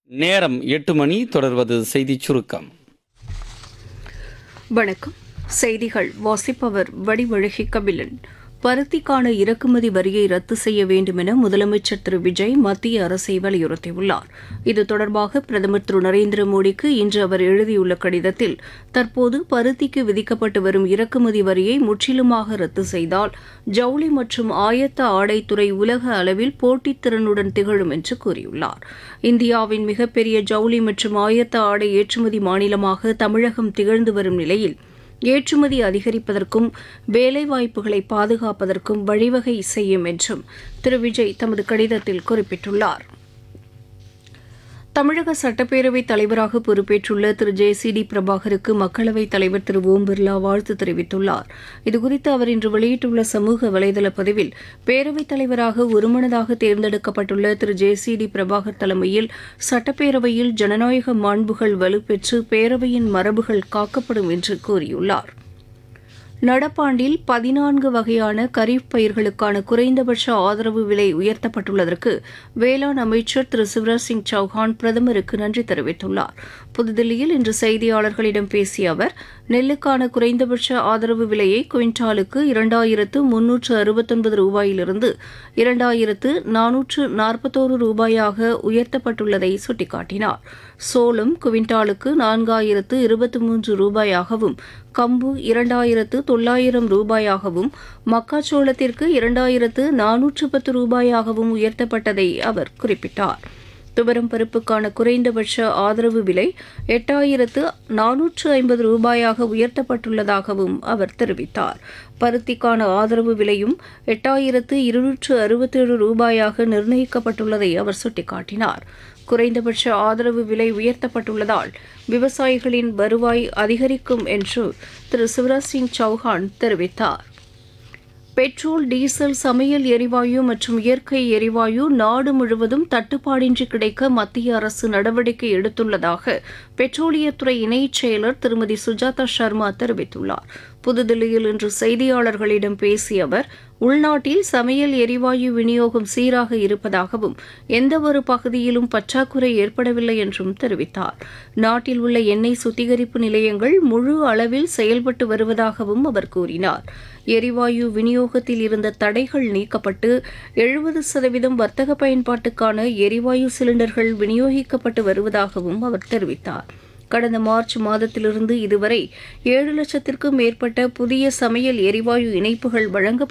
நேரம் எட்டு மணி தொடர்வது செய்திச் சுருக்கம் வணக்கம் செய்திகள் வாசிப்பவர் வடிவழகி கபிலன் பருத்திக்கான இறக்குமதி வரியை ரத்து செய்ய வேண்டும் என முதலமைச்சர் திரு விஜய் மத்திய அரசை வலியுறுத்தியுள்ளார் இது தொடர்பாக பிரதமர் திரு நரேந்திர மோடிக்கு இன்று அவர் எழுதியுள்ள கடிதத்தில் தற்போது பருத்திக்கு விதிக்கப்பட்டு வரும் இறக்குமதி வரியை முற்றிலுமாக ரத்து செய்தால் ஜவுளி மற்றும் ஆயத்த ஆடைத்துறை உலக அளவில் போட்டித்திறனுடன் திகழும் என்று கூறியுள்ளார் இந்தியாவின் மிகப்பெரிய ஜவுளி மற்றும் ஆயத்த ஆடை ஏற்றுமதி மாநிலமாக தமிழகம் திகழ்ந்து வரும் நிலையில் ஏற்றுமதி அதிகரிப்பதற்கும் வேலைவாய்ப்புகளை பாதுகாப்பதற்கும் வழிவகை செய்யும் என்றும் திரு விஜய் தமது கடிதத்தில் குறிப்பிட்டுள்ளார் தமிழக சட்டப்பேரவைத் தலைவராக பொறுப்பேற்றுள்ள திரு ஜே சி டி பிரபாகருக்கு மக்களவைத் தலைவர் திரு ஓம் பிர்லா வாழ்த்து தெரிவித்துள்ளார் இதுகுறித்து அவர் இன்று வெளியிட்டுள்ள சமூக வலைதள பதிவில் பேரவைத் தலைவராக ஒருமனதாக தேர்ந்தெடுக்கப்பட்டுள்ள திரு ஜே சி டி பிரபாகர் தலைமையில் சட்டப்பேரவையில் ஜனநாயக மாண்புகள் வலுப்பெற்று பேரவையின் மரபுகள் காக்கப்படும் என்று கூறியுள்ளார் நடப்பாண்டில் பதினான்கு வகையான கரீப் பயிர்களுக்கான குறைந்தபட்ச ஆதரவு விலை உயர்த்தப்பட்டுள்ளதற்கு வேளாண் அமைச்சர் திரு சிவராஜ் சிங் சௌஹான் பிரதமருக்கு நன்றி தெரிவித்துள்ளார் புதுதில்லியில் இன்று செய்தியாளர்களிடம் பேசிய அவர் நெல்லுக்கான குறைந்தபட்ச ஆதரவு விலையை குவிண்டாலுக்கு இரண்டாயிரத்து முன்னூற்று அறுபத்தொன்பது ரூபாயிலிருந்து இரண்டாயிரத்து நானூற்று நாற்பத்தோரு ரூபாயாக உயர்த்தப்பட்டுள்ளதை சுட்டிக்காட்டினார் சோளம் குவிண்டாலுக்கு நான்காயிரத்து இருபத்தி மூன்று ரூபாயாகவும் கம்பு இரண்டாயிரத்து தொள்ளாயிரம் ரூபாயாகவும் மக்காச்சோளத்திற்கு இரண்டாயிரத்து நானூற்று பத்து ரூபாயாகவும் உயர்த்தப்பட்டதை அவர் குறிப்பிட்டார் துவரம் பருப்புக்கான குறைந்தபட்ச ஆதரவு விலை எட்டாயிரத்து நானூற்று ஐம்பது ரூபாயாக உயர்த்தப்பட்டுள்ளதாகவும் அவர் தெரிவித்தார் பருத்திக்கான ஆதரவு விலையும் எட்டாயிரத்து இருநூற்று அறுபத்தேழு ரூபாயாக நிர்ணயிக்கப்பட்டுள்ளதை அவர் சுட்டிக்காட்டினார் குறைந்தபட்ச ஆதரவு விலை உயர்த்தப்பட்டுள்ளதால் விவசாயிகளின் வருவாய் அதிகரிக்கும் என்று திரு சிவராஜ் சிங் சௌஹான் தெரிவித்தார் பெட்ரோல் டீசல் சமையல் எரிவாயு மற்றும் இயற்கை எரிவாயு நாடு முழுவதும் தட்டுப்பாடின்றி கிடைக்க மத்திய அரசு நடவடிக்கை எடுத்துள்ளதாக பெட்ரோலியத்துறை இணைச் செயலர் திருமதி சுஜாதா சர்மா தெரிவித்துள்ளார் புதுதில்லியில் இன்று செய்தியாளர்களிடம் பேசிய அவர் உள்நாட்டில் சமையல் எரிவாயு விநியோகம் சீராக இருப்பதாகவும் எந்தவொரு பகுதியிலும் பற்றாக்குறை ஏற்படவில்லை என்றும் தெரிவித்தார் நாட்டில் உள்ள எண்ணெய் சுத்திகரிப்பு நிலையங்கள் முழு அளவில் செயல்பட்டு வருவதாகவும் அவர் கூறினார் எரிவாயு விநியோகத்தில் இருந்த தடைகள் நீக்கப்பட்டு எழுபது சதவீதம் வர்த்தக பயன்பாட்டுக்கான எரிவாயு சிலிண்டர்கள் விநியோகிக்கப்பட்டு வருவதாகவும் அவர் தெரிவித்தார் கடந்த மார்ச் மாதத்திலிருந்து இதுவரை ஏழு லட்சத்திற்கும் மேற்பட்ட புதிய சமையல் எரிவாயு இணைப்புகள் வழங்கப்பட்டு